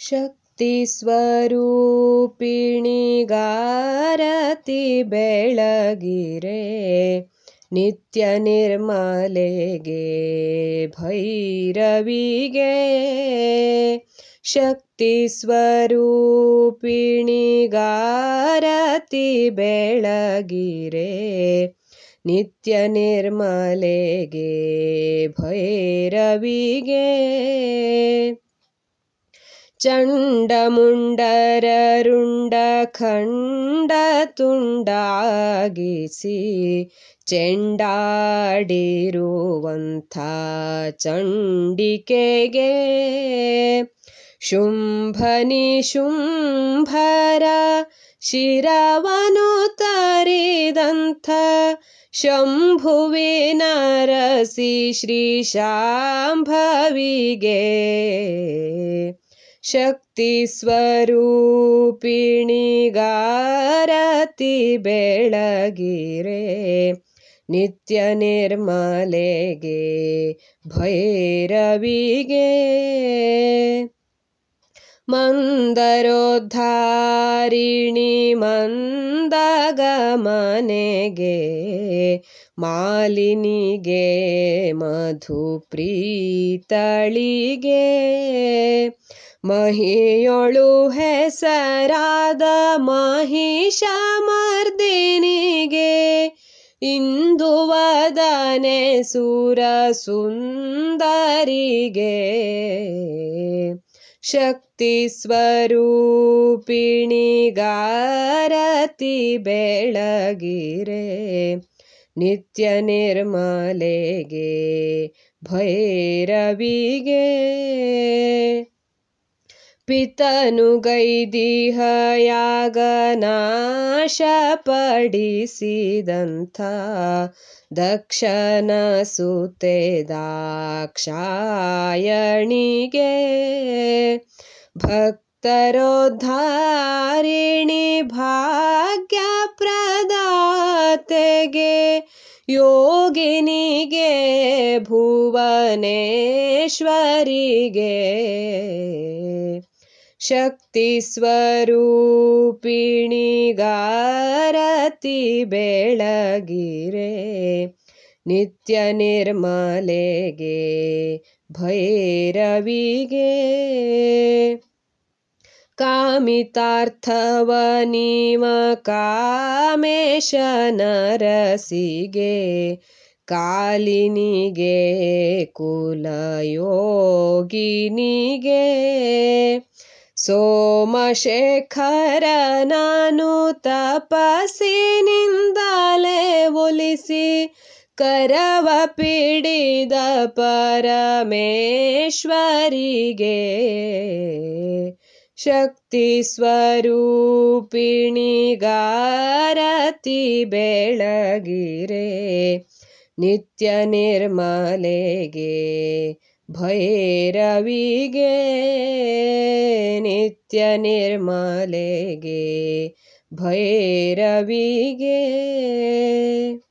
ಶಕ್ತಿ ಸ್ವರೂಪಿಣಿಗಾರತಿ ಬೆಳಗಿರೆ ನಿತ್ಯ ನಿರ್ಮಲೆಗೆ ಭೈರವಿಗೆ ಶಕ್ತಿ ಸ್ವರೂಪಿಣಿಗಾರತಿ ಬೆಳಗಿರೆ ನಿತ್ಯ ನಿರ್ಮಲೆಗೆ ಭೈರವಿಗೆ ಚಂಡಮುಂಡರ ರುಂಡ ಖಂಡ ತುಂಡಾಗಿಸಿ ಚೆಂಡಾಡಿರುವಂಥ ಚಂಡಿಕೆಗೆ ಶುಂಭನಿ ಶುಂಭರ ಶಿರವನು ತರಿದಂಥ ಶಂಭುವಿನ ರಸಿ ಶ್ರೀ ಶಾಂಭವಿಗೆ ಶಕ್ತಿ ಸ್ವರೂಪಿಣಿಗಾರತಿ ಬೆಳಗಿರೆ ನಿತ್ಯ ನಿರ್ಮಲೆಗೆ ಭೈರವಿಗೆ ಮಂದರೋದ್ಧಾರಿಣಿ ಮಂದಗಮನೆಗೆ ಮಾಲಿನಿಗೆ ಮಧುಪ್ರೀತಳಿಗೆ ಮಹಿಯೊಳು ಹೆಸರಾದ ಮಹಿಷಮರ್ದಿನಿಗೆ ಇಂದುವದನೆ ಸುರ ಸುಂದರಿಗೆ ಶಕ್ತಿ ಸ್ವರೂಪಿಣಿಗಾರತಿ ಬೆಳಗಿರೆ ನಿತ್ಯ ನಿರ್ಮಲೆಗೆ ಭೈರವಿಗೆ ಪಿತನು ಗೈದಿಹಯಾಗನಾಶ ಪಡಿಸಿದಂಥ ದಕ್ಷನ ಸುತೆ ದಾಕ್ಷಾಯಣಿಗೆ ಭಕ್ತರೋದ್ಧಾರಿಣಿ ಭಾಗ್ಯ ಪ್ರದಾತೆಗೆ ಯೋಗಿನಿಗೆ ಭುವನೇಶ್ವರಿಗೆ ಶಕ್ತಿ ಸ್ವರೂಪಿಣಿಗಾರತಿ ಬೆಳಗಿರೆ ನಿತ್ಯ ನಿರ್ಮಲೆಗೆ ಭೈರವಿಗೆ ಕಾಮಿತಾರ್ಥವ ನೀವ ಕಾಮೇಶನರಸಿಗೆ ಕಾಲಿನಿಗೆ ಕುಲಯೋಗಿನಿಗೆ ಸೋಮಶೇಖರ ನಾನು ತಪಸ್ಸಿನಿಂದಲೇ ಒಲಿಸಿ ಕರವ ಪಿಡಿದ ಪರಮೇಶ್ವರಿಗೆ ಶಕ್ತಿ ಸ್ವರೂಪಿಣಿಗಾರತಿ ಬೆಳಗಿರೆ ನಿತ್ಯ ನಿರ್ಮಲೆಗೆ ಭೈರವಿಗೆ ನಿತ್ಯ ನಿರ್ಮಲೆಗೆ ಭೈರವಿಗೆ